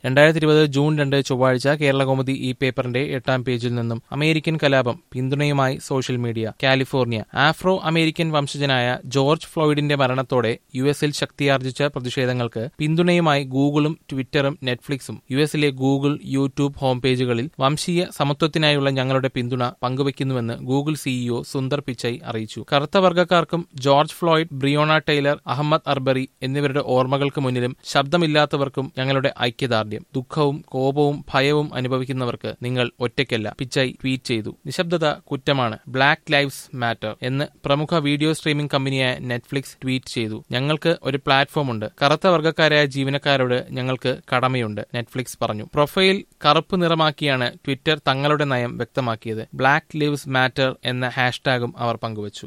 രണ്ടായിരത്തി ഇരുപത് ജൂൺ രണ്ട് ചൊവ്വാഴ്ച കേരളകൗമുദി ഈ പേപ്പറിന്റെ എട്ടാം പേജിൽ നിന്നും അമേരിക്കൻ കലാപം പിന്തുണയുമായി social media California Afro American വംശജനായ ജോർജ് ഫ്ലോയിഡിന്റെ മരണത്തോടെ യു എസിൽ ശക്തിയാർജിച്ച പ്രതിഷേധങ്ങൾക്ക് പിന്തുണയുമായി ഗൂഗിളും ട്വിറ്ററും നെറ്റ്ഫ്ലിക്സും യു എസിലെ ഗൂഗിൾ യൂട്യൂബ് ഹോം പേജുകളിൽ വംശീയ സമത്വത്തിനായുള്ള ഞങ്ങളുടെ പിന്തുണ പങ്കുവയ്ക്കുന്നുവെന്ന് ഗൂഗിൾ സിഇഒ സുന്ദർ പിച്ചൈ അറിയിച്ചു കറുത്ത വർഗ്ഗക്കാർക്കും George Floyd Breonna Taylor Ahmaud Arbery എന്നിവരുടെ ഓർമ്മകൾക്ക് മുന്നിലും ശബ്ദമില്ലാത്തവർക്കും ഞങ്ങളുടെ ഐക്യദാർഢ്യം ദുഃഖവും കോപവും ഭയവും അനുഭവിക്കുന്നവർക്ക് നിങ്ങൾ ഒറ്റയ്ക്കല്ല പിച്ചൈ ട്വീറ്റ് ചെയ്തു നിശബ്ദത കുറ്റമാണ് ബ്ലാക്ക് ലൈവ്സ് മാറ്റർ എന്ന് പ്രമുഖ വീഡിയോ സ്ട്രീമിംഗ് കമ്പനിയായ നെറ്റ്ഫ്ലിക്സ് ട്വീറ്റ് ചെയ്തു ഞങ്ങൾക്ക് ഒരു പ്ലാറ്റ്ഫോം ഉണ്ട് കറുത്ത വർഗ്ഗക്കാരായ ജീവനക്കാരോട് ഞങ്ങൾക്ക് കടമയുണ്ട് നെറ്റ്ഫ്ലിക്സ് പറഞ്ഞു പ്രൊഫൈൽ കറുപ്പ് നിറമാക്കിയാണ് ട്വിറ്റർ തങ്ങളുടെ നയം വ്യക്തമാക്കിയത് ബ്ലാക്ക് ലിവ്സ് മാറ്റർ എന്ന ഹാഷ്ടാഗും അവർ പങ്കുവച്ചു